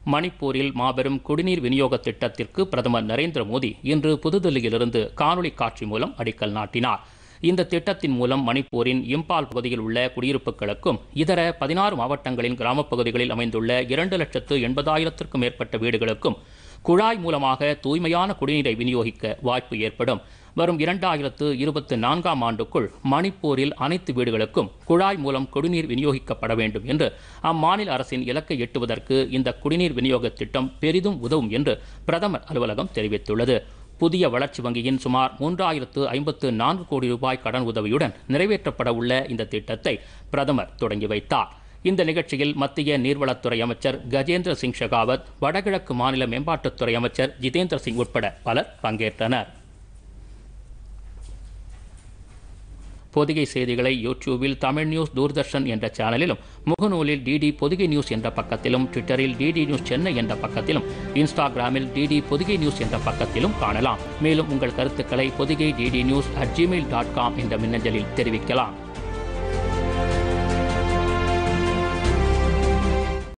மணிப்பூரில் மாபெரும் குடிநீர் விநியோக திட்டத்திற்கு பிரதமர் நரேந்திர மோடி இன்று புதுதில்லியிலிருந்து காணொலி காட்சி மூலம் அடிக்கல் நாட்டினார் இந்த திட்டத்தின் மூலம் மணிப்பூரின் இம்பால் பகுதியில் உள்ள குடியிருப்புகளுக்கும் இதர பதினாறு மாவட்டங்களின் கிராமப் பகுதிகளில் அமைந்துள்ள இரண்டு லட்சத்து எண்பதாயிரத்திற்கும் மேற்பட்ட வீடுகளுக்கும் குழாய் மூலமாக தூய்மையான குடிநீரை விநியோகிக்க வாய்ப்பு ஏற்படும் வரும் இரண்டாயிரத்து இருபத்தி நான்காம் ஆண்டுக்குள் மணிப்பூரில் அனைத்து வீடுகளுக்கும் குழாய் மூலம் குடிநீர் விநியோகிக்கப்பட வேண்டும் என்று அம்மாநில அரசின் இலக்கை எட்டுவதற்கு இந்த குடிநீர் விநியோக திட்டம் பெரிதும் உதவும் என்று பிரதமர் அலுவலகம் தெரிவித்துள்ளது புதிய வளர்ச்சி வங்கியின் சுமார் மூன்றாயிரத்து ஐம்பத்து நான்கு கோடி ரூபாய் கடன் உதவியுடன் நிறைவேற்றப்பட உள்ள இந்த திட்டத்தை பிரதமர் தொடங்கி வைத்தார் இந்த நிகழ்ச்சியில் மத்திய நீர்வளத்துறை அமைச்சர் கஜேந்திர சிங் ஷெகாவத் வடகிழக்கு மாநில மேம்பாட்டுத்துறை அமைச்சர் ஜிதேந்திர சிங் உட்பட பலர் பங்கேற்றனர் பொதிகை செய்திகளை யூடியூபில் தமிழ் நியூஸ் தூர்தர்ஷன் என்ற சேனலிலும் முகநூலில் டிடி பொதிகை நியூஸ் என்ற பக்கத்திலும் ட்விட்டரில் டிடி நியூஸ் சென்னை என்ற பக்கத்திலும் இன்ஸ்டாகிராமில் டிடி பொதிகை நியூஸ் என்ற பக்கத்திலும் காணலாம் மேலும் உங்கள் கருத்துக்களை Podhigai DD news at Gmail dot com என்ற மின்னஞ்சலில் தெரிவிக்கலாம்